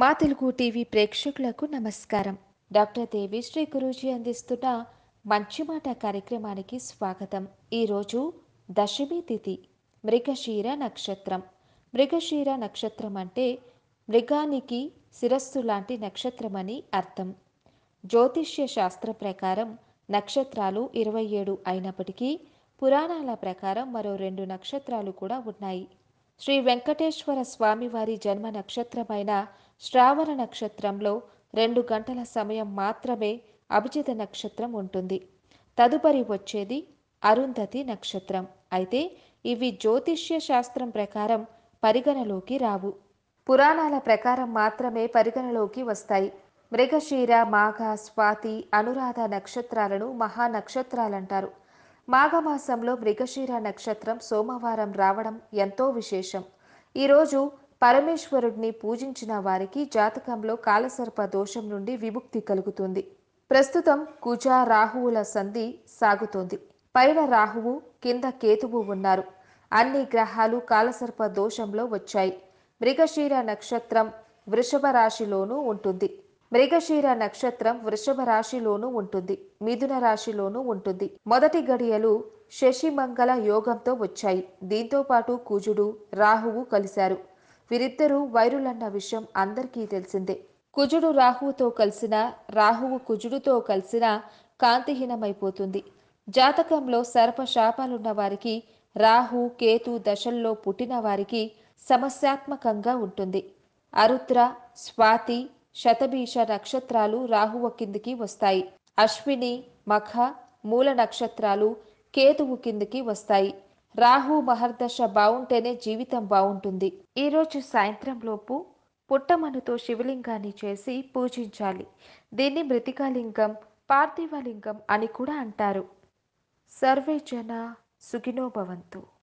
మా తెలుగు టీవీ ప్రేక్షకులకు నమస్కారం డాక్టర్ దేవిశ్రీ గురూజీ అందిస్తున్న మంచి మాట కార్యక్రమానికి స్వాగతం ఈరోజు దశమి తిథి మృగశీర నక్షత్రం మృగశీర నక్షత్రం అంటే మృగానికి శిరస్సు లాంటి నక్షత్రమని అర్థం జ్యోతిష్య శాస్త్ర ప్రకారం నక్షత్రాలు ఇరవై ఏడు అయినప్పటికీ పురాణాల ప్రకారం మరో రెండు నక్షత్రాలు కూడా ఉన్నాయి శ్రీ వెంకటేశ్వర స్వామివారి జన్మ నక్షత్రమైన శ్రావణ నక్షత్రంలో రెండు గంటల సమయం మాత్రమే అభిజిత నక్షత్రం ఉంటుంది తదుపరి వచ్చేది అరుంధతి నక్షత్రం అయితే ఇవి జ్యోతిష్య శాస్త్రం ప్రకారం పరిగణలోకి రావు పురాణాల ప్రకారం మాత్రమే పరిగణలోకి వస్తాయి మృగశీర మాఘ స్వాతి అనురాధ నక్షత్రాలను మహా నక్షత్రాలంటారు మాఘమాసంలో మృగశీర నక్షత్రం సోమవారం రావడం ఎంతో విశేషం ఈరోజు పరమేశ్వరుడిని పూజించిన వారికి జాతకంలో కాలసర్ప దోషం నుండి విముక్తి కలుగుతుంది ప్రస్తుతం కుజ రాహువుల సంధి సాగుతోంది పైన రాహువు కింద కేతువు ఉన్నారు అన్ని గ్రహాలు కాలసర్ప దోషంలో వచ్చాయి మృగశీర నక్షత్రం వృషభ రాశిలోనూ ఉంటుంది మృగశీర నక్షత్రం వృషభ రాశిలోనూ ఉంటుంది మిథున రాశిలోనూ ఉంటుంది మొదటి గడియలు శశిమంగళ యోగంతో వచ్చాయి దీంతో పాటు కుజుడు రాహువు కలిశారు వీరిద్దరూ వైరులన్న విషయం అందరికీ తెలిసిందే కుజుడు రాహువుతో కలిసిన రాహువు కుజుడుతో కలిసిన కాంతిహీనమైపోతుంది జాతకంలో సర్ప శాపాలున్న వారికి రాహు కేతు దశల్లో పుట్టిన వారికి సమస్యాత్మకంగా ఉంటుంది అరుద్ర స్వాతి శతభీష నక్షత్రాలు రాహువ కిందికి వస్తాయి అశ్విని మఖ మూల నక్షత్రాలు కేతువు కిందికి వస్తాయి రాహు మహర్దశ బావుంటేనే జీవితం బాగుంటుంది ఈరోజు సాయంత్రం లోపు పుట్టమనుతో శివలింగాన్ని చేసి పూజించాలి దీన్ని మృతికాలింగం పార్థివలింగం అని కూడా అంటారు సర్వే జన సుఖినో భవంతు